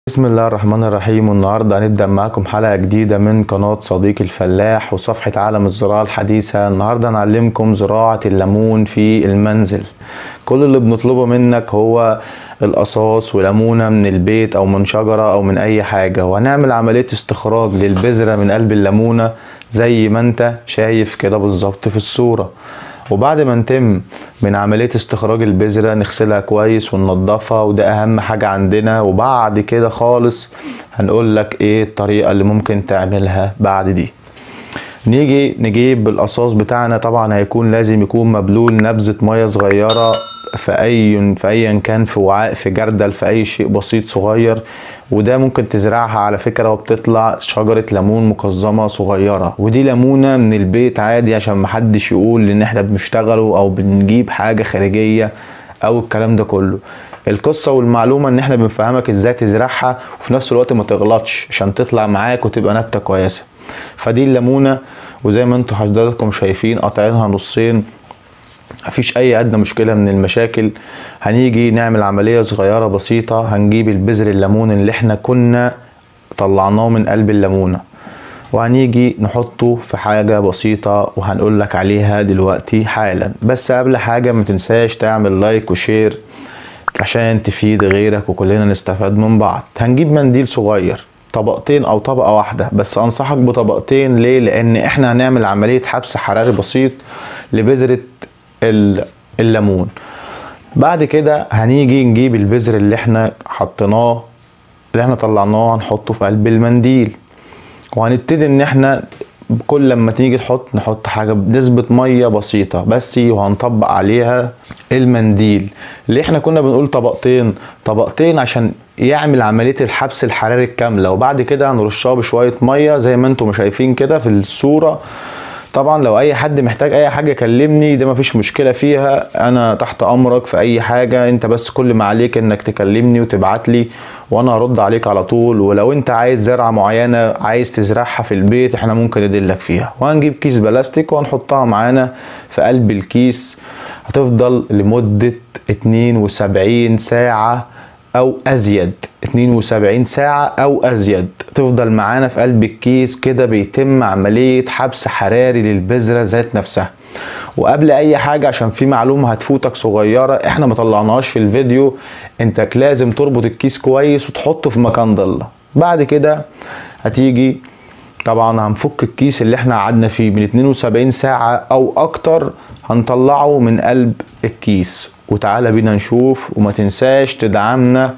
بسم الله الرحمن الرحيم والنهارده هنبدأ معاكم حلقة جديدة من قناة صديق الفلاح وصفحة عالم الزراعة الحديثة النهارده هنعلمكم زراعة الليمون في المنزل كل اللي بنطلبه منك هو القصاص وليمونة من البيت أو من شجرة أو من أي حاجة وهنعمل عملية استخراج للبذرة من قلب الليمونة زي ما انت شايف كده بالظبط في الصورة وبعد ما نتم من عملية استخراج البذرة نغسلها كويس وننضفها وده أهم حاجة عندنا وبعد كده خالص هنقول لك إيه الطريقة اللي ممكن تعملها بعد دي نيجي نجيب القصاص بتاعنا طبعا هيكون لازم يكون مبلول نبذة مية صغيرة في اي في ايا كان في وعاء في جردل في اي شيء بسيط صغير وده ممكن تزرعها على فكره وبتطلع شجره ليمون مقزمه صغيره ودي ليمونه من البيت عادي عشان محدش يقول ان احنا بنشتغله او بنجيب حاجه خارجيه او الكلام ده كله القصة والمعلومة ان احنا بنفهمك ازاي تزرعها وفي نفس الوقت ما تغلطش عشان تطلع معاك وتبقى نبتة كويسة فدي الليمونة وزي ما انتوا حضراتكم شايفين قاطعينها نصين مفيش اي ادنى مشكله من المشاكل هنيجي نعمل عمليه صغيره بسيطه هنجيب البذر الليمون اللي احنا كنا طلعناه من قلب الليمونه وهنيجي نحطه في حاجه بسيطه وهنقول لك عليها دلوقتي حالا بس قبل حاجه ما تنساش تعمل لايك وشير عشان تفيد غيرك وكلنا نستفاد من بعض هنجيب منديل صغير طبقتين او طبقه واحده بس انصحك بطبقتين ليه لان احنا هنعمل عمليه حبس حراري بسيط لبذره الليمون بعد كده هنيجي نجيب البذر اللي احنا حطيناه اللي احنا طلعناه هنحطه في قلب المنديل وهنبتدي ان احنا كل لما تيجي تحط نحط حاجة بنسبة مية بسيطة بس وهنطبق عليها المنديل اللي احنا كنا بنقول طبقتين طبقتين عشان يعمل عملية الحبس الحراري الكاملة وبعد كده هنرشها بشوية مية زي ما انتم شايفين كده في الصورة طبعا لو اي حد محتاج اي حاجه كلمني ده مفيش مشكله فيها انا تحت امرك في اي حاجه انت بس كل ما عليك انك تكلمني وتبعت لي وانا هرد عليك على طول ولو انت عايز زرعه معينه عايز تزرعها في البيت احنا ممكن ندلك فيها وهنجيب كيس بلاستيك وهنحطها معانا في قلب الكيس هتفضل لمده 72 ساعه او ازيد 72 ساعة او ازيد تفضل معانا في قلب الكيس كده بيتم عملية حبس حراري للبذرة ذات نفسها وقبل اي حاجة عشان في معلومة هتفوتك صغيرة احنا ما طلعناهاش في الفيديو انت لازم تربط الكيس كويس وتحطه في مكان ضلة بعد كده هتيجي طبعا هنفك الكيس اللي احنا قعدنا فيه من 72 ساعة او اكتر هنطلعه من قلب الكيس وتعالى بينا نشوف وما تنساش تدعمنا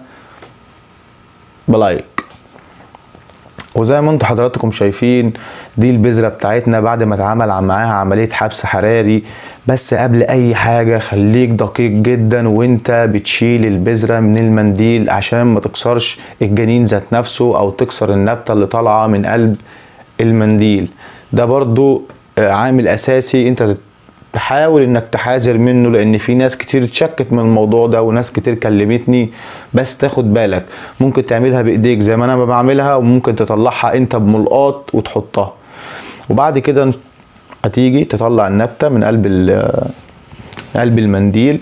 بلايك وزي ما انتم حضراتكم شايفين دي البذره بتاعتنا بعد ما اتعمل معاها عمليه حبس حراري بس قبل اي حاجه خليك دقيق جدا وانت بتشيل البذره من المنديل عشان ما تكسرش الجنين ذات نفسه او تكسر النبته اللي طالعه من قلب المنديل ده برضو عامل اساسي انت تحاول انك تحاذر منه لان في ناس كتير اتشكت من الموضوع ده وناس كتير كلمتني بس تاخد بالك ممكن تعملها بايديك زي ما انا بعملها وممكن تطلعها انت بملقاط وتحطها وبعد كده هتيجي تطلع النبته من قلب قلب المنديل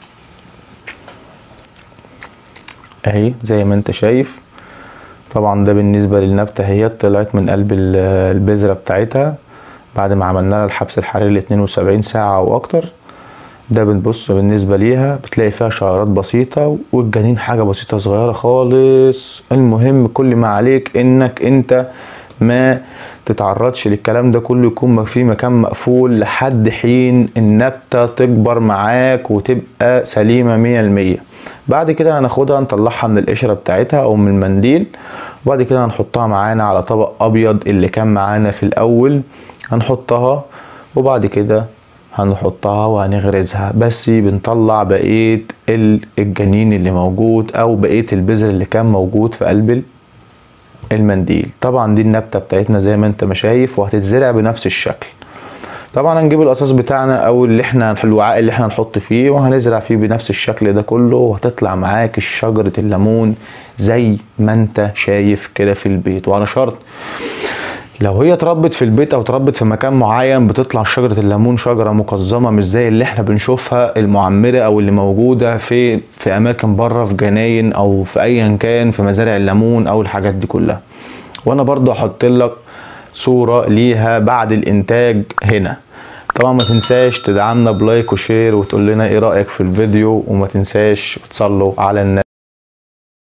اهي زي ما انت شايف طبعا ده بالنسبه للنبته هي طلعت من قلب البذره بتاعتها بعد ما عملنا لها الحبس الحراري ل 72 ساعة أو أكتر ده بنبص بالنسبة ليها بتلاقي فيها شعرات بسيطة والجنين حاجة بسيطة صغيرة خالص المهم كل ما عليك إنك أنت ما تتعرضش للكلام ده كله يكون في مكان مقفول لحد حين النبتة تكبر معاك وتبقى سليمة مية المية بعد كده هناخدها نطلعها من القشرة بتاعتها أو من المنديل وبعد كده هنحطها معانا على طبق أبيض اللي كان معانا في الأول هنحطها وبعد كده هنحطها وهنغرزها بس بنطلع بقية الجنين اللي موجود او بقية البذر اللي كان موجود في قلب المنديل طبعا دي النبتة بتاعتنا زي ما انت ما شايف وهتتزرع بنفس الشكل طبعا هنجيب القصاص بتاعنا او اللي احنا الوعاء اللي احنا نحط فيه وهنزرع فيه بنفس الشكل ده كله وهتطلع معاك شجرة الليمون زي ما انت شايف كده في البيت وعلى شرط لو هي اتربت في البيت او اتربت في مكان معين بتطلع شجرة الليمون شجرة مقزمة مش زي اللي احنا بنشوفها المعمرة او اللي موجودة في في اماكن بره في جناين او في ايا كان في مزارع الليمون او الحاجات دي كلها وانا برضو هحط لك صورة ليها بعد الانتاج هنا طبعا ما تنساش تدعمنا بلايك وشير وتقول لنا ايه رأيك في الفيديو وما تنساش تصلوا على النبي